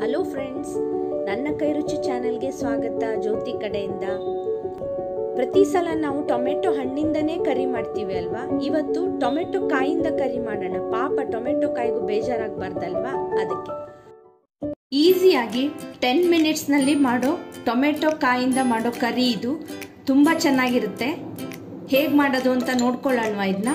hello friends ನನ್ನ ಕೈರುಚಿ ಚಾನೆಲ್ಗೆ ಸ್ವಾಗತ ಜ್ಯೋತಿ ಕಡೆಯಿಂದ ಪ್ರತಿ ಸಲ ನಾವು ಟೊಮೆಟೊ ಹಣ್ಣಿಂದನೇ ಕರಿ ಮಾಡ್ತೀವಿ ಅಲ್ವಾ ಇವತ್ತು ಟೊಮೆಟೊ ಕಾಯಿಂದ ಕರಿ ಮಾಡೋಣ ಪಾಪ ಟೊಮೆಟೊ ಕಾಯಿಗೂ ಬೇಜಾರಾಗಬಾರ್ದಲ್ವಾ ಅದಕ್ಕೆ ಈಸಿಯಾಗಿ ಟೆನ್ ಮಿನಿಟ್ಸ್ನಲ್ಲಿ ಮಾಡೋ ಟೊಮೆಟೊ ಕಾಯಿಂದ ಮಾಡೋ ಕರಿ ಇದು ತುಂಬ ಚೆನ್ನಾಗಿರುತ್ತೆ ಹೇಗೆ ಮಾಡೋದು ಅಂತ ನೋಡ್ಕೊಳ್ಳೋಣ ಇದನ್ನ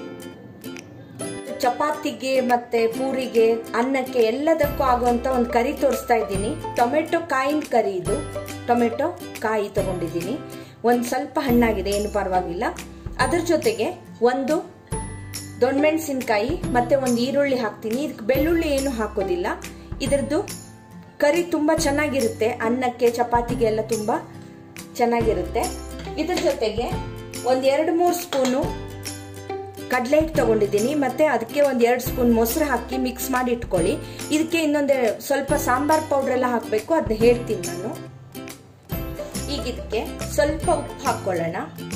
ಚಪಾತಿಗೆ ಮತ್ತೆ ಪೂರಿಗೆ ಅನ್ನಕ್ಕೆ ಎಲ್ಲದಕ್ಕೂ ಆಗುವಂತ ಒಂದು ಕರಿ ತೋರಿಸ್ತಾ ಇದ್ದೀನಿ ಟೊಮೆಟೊ ಕಾಯಿನ ಕರಿ ಇದು ಟೊಮೆಟೊ ಕಾಯಿ ತಗೊಂಡಿದ್ದೀನಿ ಒಂದು ಸ್ವಲ್ಪ ಹಣ್ಣಾಗಿದೆ ಏನು ಪರವಾಗಿಲ್ಲ ಅದ್ರ ಜೊತೆಗೆ ಒಂದು ದೊಣ್ಣಮೆಣಸಿನ್ಕಾಯಿ ಮತ್ತೆ ಒಂದು ಈರುಳ್ಳಿ ಹಾಕ್ತೀನಿ ಇದಕ್ಕೆ ಬೆಳ್ಳುಳ್ಳಿ ಏನು ಹಾಕೋದಿಲ್ಲ ಇದರದ್ದು ಕರಿ ತುಂಬ ಚೆನ್ನಾಗಿರುತ್ತೆ ಅನ್ನಕ್ಕೆ ಚಪಾತಿಗೆ ಎಲ್ಲ ತುಂಬ ಚೆನ್ನಾಗಿರುತ್ತೆ ಇದ್ರ ಜೊತೆಗೆ ಒಂದು ಎರಡು ಮೂರು ಸ್ಪೂನು ಕಡಲೆ ಹಿಟ್ಟು ತಗೊಂಡಿದ್ದೀನಿ ಮತ್ತೆ ಅದಕ್ಕೆ ಒಂದು ಎರಡು ಸ್ಪೂನ್ ಮೊಸರು ಹಾಕಿ ಮಿಕ್ಸ್ ಮಾಡಿ ಇಟ್ಕೊಳ್ಳಿ ಇದಕ್ಕೆ ಇನ್ನೊಂದು ಸ್ವಲ್ಪ ಸಾಂಬಾರ್ ಪೌಡರ್ ಎಲ್ಲ ಹಾಕಬೇಕು ಅದನ್ನ ಹೇಳ್ತೀನಿ ನಾನು ಈಗ ಇದಕ್ಕೆ ಸ್ವಲ್ಪ ಉಪ್ಪು ಹಾಕೊಳ್ಳೋಣ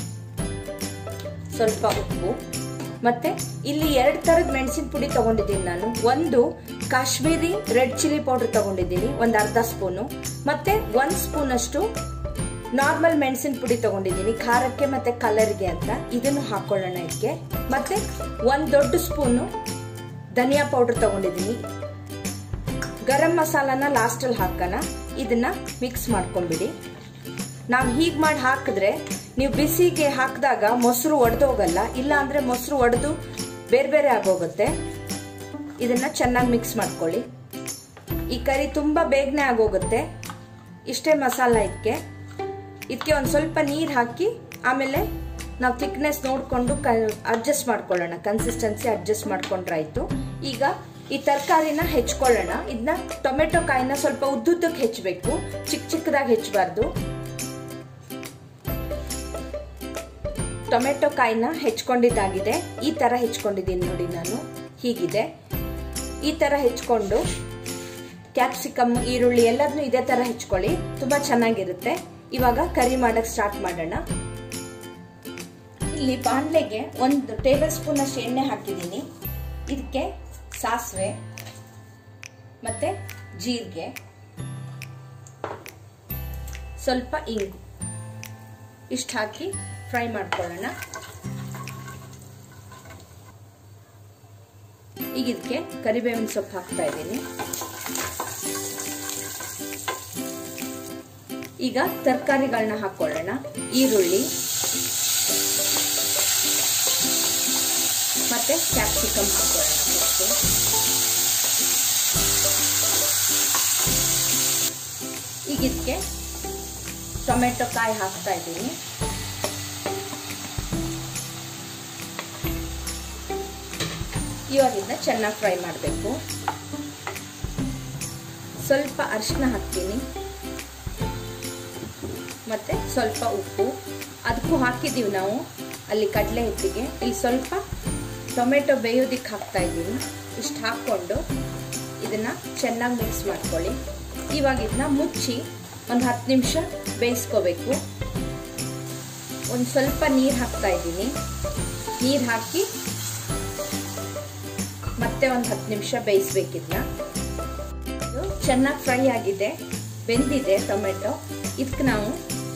ಸ್ವಲ್ಪ ಉಪ್ಪು ಮತ್ತೆ ಇಲ್ಲಿ ಎರಡು ತರದ ಮೆಣಸಿನ ಪುಡಿ ತಗೊಂಡಿದ್ದೀನಿ ನಾನು ಒಂದು ಕಾಶ್ಮೀರಿ ರೆಡ್ ಚಿಲ್ಲಿ ಪೌಡರ್ ತಗೊಂಡಿದ್ದೀನಿ ಒಂದು ಅರ್ಧ ಸ್ಪೂನು ಮತ್ತೆ ಒಂದು ಸ್ಪೂನ್ ಅಷ್ಟು ನಾರ್ಮಲ್ ಮೆಣಸಿನ ಪುಡಿ ತಗೊಂಡಿದ್ದೀನಿ ಖಾರಕ್ಕೆ ಮತ್ತೆ ಕಲರ್ಗೆ ಅಂತ ಇದನ್ನು ಹಾಕೊಳ್ಳೋಣ ಇದಕ್ಕೆ ಮತ್ತೆ ಒಂದು ದೊಡ್ಡ ಸ್ಪೂನು ಧನಿಯಾ ಪೌಡರ್ ತಗೊಂಡಿದ್ದೀನಿ ಗರಂ ಮಸಾಲಾನ ಲಾಸ್ಟಲ್ಲಿ ಹಾಕೋಣ ಇದನ್ನ ಮಿಕ್ಸ್ ಮಾಡ್ಕೊಂಡ್ಬಿಡಿ ನಾವು ಹೀಗೆ ಮಾಡಿ ಹಾಕಿದ್ರೆ ನೀವು ಬಿಸಿಗೆ ಹಾಕಿದಾಗ ಮೊಸರು ಒಡೆದೋಗಲ್ಲ ಇಲ್ಲ ಅಂದ್ರೆ ಮೊಸರು ಒಡೆದು ಬೇರೆ ಬೇರೆ ಆಗೋಗುತ್ತೆ ಇದನ್ನ ಚೆನ್ನಾಗಿ ಮಿಕ್ಸ್ ಮಾಡ್ಕೊಳ್ಳಿ ಈ ಕರಿ ತುಂಬಾ ಬೇಗನೆ ಆಗೋಗುತ್ತೆ ಇಷ್ಟೇ ಮಸಾಲ ಇದಕ್ಕೆ ಇದಕ್ಕೆ ಒಂದು ಸ್ವಲ್ಪ ನೀರು ಹಾಕಿ ಆಮೇಲೆ ನಾವು ಥಿಕ್ನೆಸ್ ನೋಡಿಕೊಂಡು ಕ ಅಡ್ಜಸ್ಟ್ ಮಾಡ್ಕೊಳ್ಳೋಣ ಕನ್ಸಿಸ್ಟೆನ್ಸಿ ಅಡ್ಜಸ್ಟ್ ಮಾಡ್ಕೊಂಡ್ರಾಯ್ತು ಈಗ ಈ ತರಕಾರಿನ ಹೆಚ್ಕೊಳ್ಳೋಣ ಇದನ್ನ ಟೊಮೆಟೊ ಕಾಯಿನ ಸ್ವಲ್ಪ ಉದ್ದುದ್ದಕ್ಕೆ ಹೆಚ್ಚಬೇಕು ಚಿಕ್ಕ ಚಿಕ್ಕದಾಗಿ ಹೆಚ್ಚಬಾರ್ದು ಟೊಮೆಟೊ ಕಾಯಿನ ಹೆಚ್ಕೊಂಡಿದ್ದಾಗಿದೆ ಈ ತರ ಹೆಚ್ಕೊಂಡಿದ್ದೀನಿ ನೋಡಿ ನಾನು ಹೀಗಿದೆ ಈ ತರ ಹೆಚ್ಕೊಂಡು ಕ್ಯಾಪ್ಸಿಕಮ್ ಈರುಳ್ಳಿ ಎಲ್ಲದನ್ನು ಇದೇ ತರ ಹೆಚ್ಕೊಳ್ಳಿ ತುಂಬಾ ಚೆನ್ನಾಗಿರುತ್ತೆ ಇವಾಗ ಕರಿ ಮಾಡಕ್ ಸ್ಟಾರ್ಟ್ ಮಾಡೋಣ ಇಲ್ಲಿ ಬಾಣಲೆಗೆ ಒಂದು ಟೇಬಲ್ ಸ್ಪೂನ್ ಅಷ್ಟು ಎಣ್ಣೆ ಹಾಕಿದ್ದೀನಿ ಇದಕ್ಕೆ ಸಾಸಿವೆ ಮತ್ತೆ ಜೀರಿಗೆ ಸ್ವಲ್ಪ ಇಂಗು ಇಷ್ಟು ಹಾಕಿ ಫ್ರೈ ಮಾಡ್ಕೊಳ್ಳೋಣ ಈಗ ಇದಕ್ಕೆ ಕರಿಬೇವಿನ ಸೊಪ್ಪು ಹಾಕ್ತಾ ಇದ್ದೀನಿ ಈಗ ತರಕಾರಿಗಳನ್ನ ಹಾಕೊಳ್ಳೋಣ ಈರುಳ್ಳಿ ಮತ್ತೆ ಕ್ಯಾಪ್ಸಿಕಮ್ ಹಾಕೊಳ್ಳೋಣ ಫಸ್ಟು ಈಗ ಇದಕ್ಕೆ ಟೊಮೆಟೊ ಕಾಯಿ ಹಾಕ್ತಾ ಇದ್ದೀನಿ ಇವಾಗ ಇದನ್ನ ಚೆನ್ನಾಗಿ ಫ್ರೈ ಮಾಡಬೇಕು ಸ್ವಲ್ಪ ಅರಿಶಿನ ಹಾಕ್ತೀನಿ ಮತ್ತೆ ಸ್ವಲ್ಪ ಉಪ್ಪು ಅದಕ್ಕೂ ಹಾಕಿದ್ದೀವಿ ನಾವು ಅಲ್ಲಿ ಕಡಲೆ ಹಿಟ್ಟಿಗೆ ಇಲ್ಲಿ ಸ್ವಲ್ಪ ಟೊಮೆಟೊ ಬೇಯೋದಿಕ್ಕೆ ಹಾಕ್ತಾ ಇದ್ದೀನಿ ಇಷ್ಟು ಹಾಕ್ಕೊಂಡು ಇದನ್ನ ಚೆನ್ನಾಗಿ ಮಿಕ್ಸ್ ಮಾಡ್ಕೊಳ್ಳಿ ಇವಾಗ ಇದನ್ನ ಮುಚ್ಚಿ ಒಂದು ಹತ್ತು ನಿಮಿಷ ಬೇಯಿಸ್ಕೋಬೇಕು ಒಂದು ಸ್ವಲ್ಪ ನೀರು ಹಾಕ್ತಾ ಇದ್ದೀನಿ ನೀರು ಹಾಕಿ ಮತ್ತೆ ಒಂದು ಹತ್ತು ನಿಮಿಷ ಬೇಯಿಸ್ಬೇಕಿದ್ನ ಇದು ಚೆನ್ನಾಗಿ ಫ್ರೈ ಆಗಿದೆ ಬೆಂದಿದೆ ಟೊಮೆಟೊ ಇದಕ್ಕೆ ನಾವು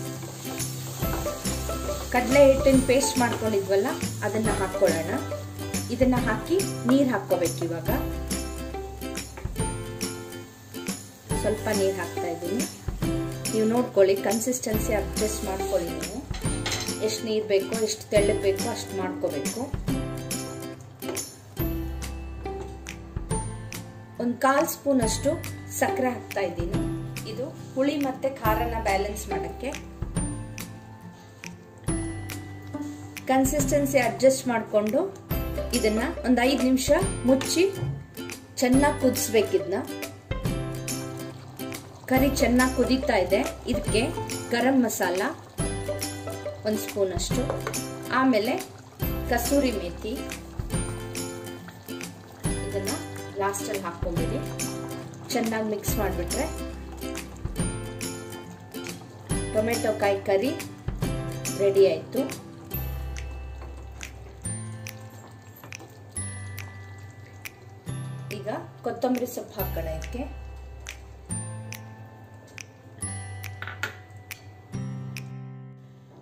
ಕಡಲೆ ಹಿಟ್ಟಿನ ಪೇಸ್ಟ್ ಮಾಡ್ಕೊಂಡಿದ್ವಲ್ಲ ಅದನ್ನ ಹಾಕೊಳ್ಳೋಣ ಇದನ್ನ ಹಾಕಿ ನೀರು ಹಾಕೋಬೇಕು ಇವಾಗ ಸ್ವಲ್ಪ ನೀರು ಹಾಕ್ತಾ ಇದ್ದೀನಿ ನೀವು ನೋಡ್ಕೊಳ್ಳಿ ಕನ್ಸಿಸ್ಟೆನ್ಸಿ ಅಡ್ಜಸ್ಟ್ ಮಾಡ್ಕೊಳ್ಳಿ ನೀವು ಎಷ್ಟು ನೀರು ಬೇಕೋ ಎಷ್ಟು ತೆಳ್ಳಗೆ ಬೇಕೋ ಅಷ್ಟು ಮಾಡ್ಕೋಬೇಕು ಒಂದು ಕಾಲು ಸ್ಪೂನ್ ಅಷ್ಟು ಸಕ್ಕರೆ ಹಾಕ್ತಾ ಇದ್ದೀನಿ ಇದು ಹುಳಿ ಮತ್ತೆ ಖಾರನ ಬ್ಯಾಲೆನ್ಸ್ ಮಾಡೋಕ್ಕೆ ಕನ್ಸಿಸ್ಟೆನ್ಸಿ ಅಡ್ಜಸ್ಟ್ ಮಾಡಿಕೊಂಡು ಇದನ್ನ ಒಂದು ಐದು ನಿಮಿಷ ಮುಚ್ಚಿ ಚೆನ್ನಾಗಿ ಕುದಿಸ್ಬೇಕಿದ್ನ ಕರಿ ಚೆನ್ನಾಗಿ ಕುದೀತಾ ಇದೆ ಇದಕ್ಕೆ ಗರಂ ಮಸಾಲ ಒಂದು ಸ್ಪೂನ್ ಅಷ್ಟು ಆಮೇಲೆ ಕಸೂರಿ ಮೇಥಿ ಇದನ್ನ ಲಾಸ್ಟಲ್ಲಿ ಹಾಕ್ಕೊಂಬಿಡಿ ಚೆನ್ನಾಗಿ ಮಿಕ್ಸ್ ಮಾಡಿಬಿಟ್ರೆ ಟೊಮೆಟೊ ಕಾಯಿ ಕರಿ ರೆಡಿ ಆಯಿತು ಈಗ ಕೊತ್ತಂಬರಿ ಸೊಪ್ಪು ಹಾಕೋಣ ಇದಕ್ಕೆ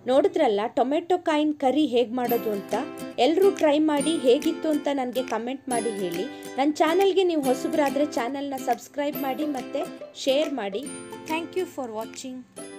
ನೋಡಿದ್ರಲ್ಲ ಟೊಮೆಟೊ ಕಾಯಿನ ಕರಿ ಹೇಗೆ ಮಾಡೋದು ಅಂತ ಎಲ್ಲರೂ ಟ್ರೈ ಮಾಡಿ ಹೇಗಿತ್ತು ಅಂತ ನನಗೆ ಕಮೆಂಟ್ ಮಾಡಿ ಹೇಳಿ ನನ್ನ ಚಾನಲ್ಗೆ ನೀವು ಹೊಸಬರಾದರೆ ಚಾನಲ್ನ ಸಬ್ಸ್ಕ್ರೈಬ್ ಮಾಡಿ ಮತ್ತು ಶೇರ್ ಮಾಡಿ ಥ್ಯಾಂಕ್ ಯು ಫಾರ್ ವಾಚಿಂಗ್